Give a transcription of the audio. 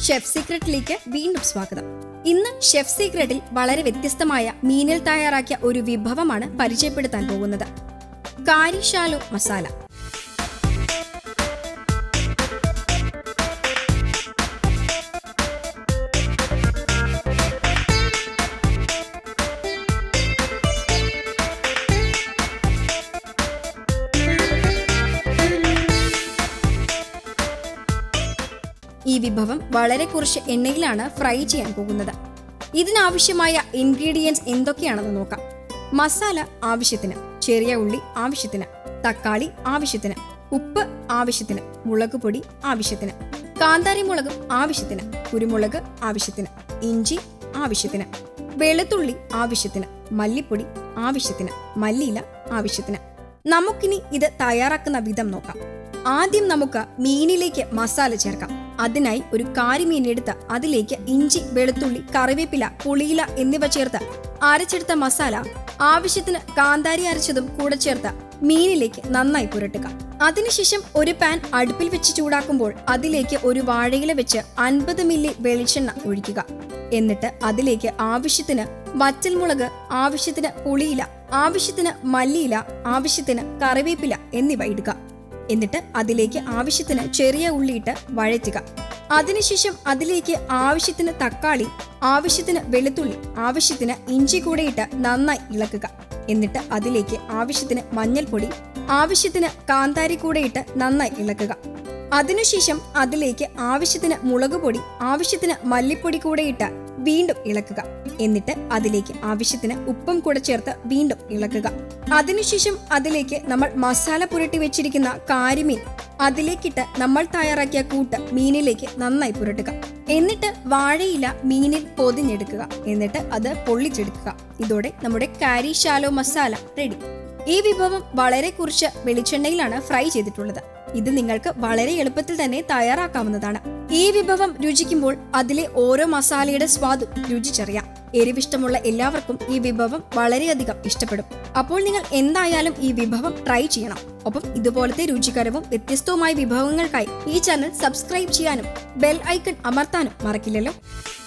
chef സീക്രട്ടിലേക്ക് വീണ്ടും സ്വാഗതം ഇന്ന് ഷെഫ് സീക്രട്ടിൽ വളരെ വ്യത്യസ്തമായ മീനിൽ തയ്യാറാക്കിയ ഒരു വിഭവമാണ് പരിചയപ്പെടുത്താൻ പോകുന്നത് കാരിശാലോ മസാല ഈ വിഭവം വളരെ കുറച്ച് എണ്ണയിലാണ് ഫ്രൈ ചെയ്യാൻ പോകുന്നത് ഇതിനാവശ്യമായ ഇൻഗ്രീഡിയൻസ് എന്തൊക്കെയാണെന്ന് നോക്കാം മസാല ആവശ്യത്തിന് ചെറിയ ഉള്ളി ആവശ്യത്തിന് തക്കാളി ആവശ്യത്തിന് ഉപ്പ് ആവശ്യത്തിന് മുളക് പൊടി ആവശ്യത്തിന് കാന്താരി മുളകും ആവശ്യത്തിന് കുരുമുളക് ആവശ്യത്തിന് ഇഞ്ചി ആവശ്യത്തിന് വെളുത്തുള്ളി ആവശ്യത്തിന് മല്ലിപ്പൊടി ആവശ്യത്തിന് മല്ലിയില ആവശ്യത്തിന് നമുക്കിനി ഇത് തയ്യാറാക്കുന്ന വിധം നോക്കാം ആദ്യം നമുക്ക് മീനിലേക്ക് മസാല ചേർക്കാം അതിനായി ഒരു കാരിമീൻ എടുത്ത് അതിലേക്ക് ഇഞ്ചി വെളുത്തുള്ളി കറിവേപ്പില പുളിയില എന്നിവ ചേർത്ത് അരച്ചെടുത്ത മസാല ആവശ്യത്തിന് കാന്താരി അരച്ചതും കൂടെ ചേർത്ത് മീനിലേക്ക് നന്നായി പുരട്ടുക അതിനുശേഷം ഒരു പാൻ അടുപ്പിൽ വെച്ച് ചൂടാക്കുമ്പോൾ അതിലേക്ക് ഒരു വാഴയില വെച്ച് അൻപത് മില്ലി വെളിച്ചെണ്ണ ഒഴിക്കുക എന്നിട്ട് അതിലേക്ക് ആവശ്യത്തിന് വറ്റൽമുളക് ആവശ്യത്തിന് പുളിയില ആവശ്യത്തിന് മല്ലിയില ആവശ്യത്തിന് കറിവേപ്പില എന്നിവ ഇടുക എന്നിട്ട് അതിലേക്ക് ആവശ്യത്തിന് ചെറിയ ഉള്ളിയിട്ട് വഴറ്റുക അതിനുശേഷം അതിലേക്ക് ആവശ്യത്തിന് തക്കാളി ആവശ്യത്തിന് വെളുത്തുള്ളി ആവശ്യത്തിന് ഇഞ്ചി കൂടെ ഇട്ട് നന്നായി ഇളക്കുക എന്നിട്ട് അതിലേക്ക് ആവശ്യത്തിന് മഞ്ഞൾപ്പൊടി ആവശ്യത്തിന് കാന്താരി കൂടെ ഇട്ട് നന്നായി ഇളക്കുക അതിനുശേഷം അതിലേക്ക് ആവശ്യത്തിന് മുളക് പൊടി ആവശ്യത്തിന് മല്ലിപ്പൊടി കൂടെ ഇട്ട് വീണ്ടും ഇളക്കുക എന്നിട്ട് അതിലേക്ക് ആവശ്യത്തിന് ഉപ്പും കൂടെ ചേർത്ത് വീണ്ടും ഇളക്കുക അതിനുശേഷം അതിലേക്ക് നമ്മൾ മസാല പുരട്ടി വെച്ചിരിക്കുന്ന കാരിമീൻ അതിലേക്കിട്ട് നമ്മൾ തയ്യാറാക്കിയ കൂട്ട് മീനിലേക്ക് നന്നായി പുരട്ടുക എന്നിട്ട് വാഴയില മീനിൽ പൊതിഞ്ഞെടുക്കുക എന്നിട്ട് അത് പൊള്ളിച്ചെടുക്കുക ഇതോടെ നമ്മുടെ കാരി ശാലോ മസാല റെഡി ഈ വിഭവം വളരെ കുറച്ച് വെളിച്ചെണ്ണയിലാണ് ഫ്രൈ ചെയ്തിട്ടുള്ളത് ഇത് നിങ്ങൾക്ക് വളരെ എളുപ്പത്തിൽ തന്നെ തയ്യാറാക്കാവുന്നതാണ് ഈ വിഭവം രുചിക്കുമ്പോൾ അതിലെ ഓരോ മസാലയുടെ സ്വാദും രുചിച്ചറിയാം എരിവിഷ്ടമുള്ള എല്ലാവർക്കും ഈ വിഭവം വളരെയധികം ഇഷ്ടപ്പെടും അപ്പോൾ നിങ്ങൾ എന്തായാലും ഈ വിഭവം ട്രൈ ചെയ്യണം ഒപ്പം ഇതുപോലത്തെ രുചികരവും വ്യത്യസ്തവുമായ വിഭവങ്ങൾക്കായി ഈ ചാനൽ സബ്സ്ക്രൈബ് ചെയ്യാനും ബെൽ ഐക്കൺ അമർത്താനും മറക്കില്ലല്ലോ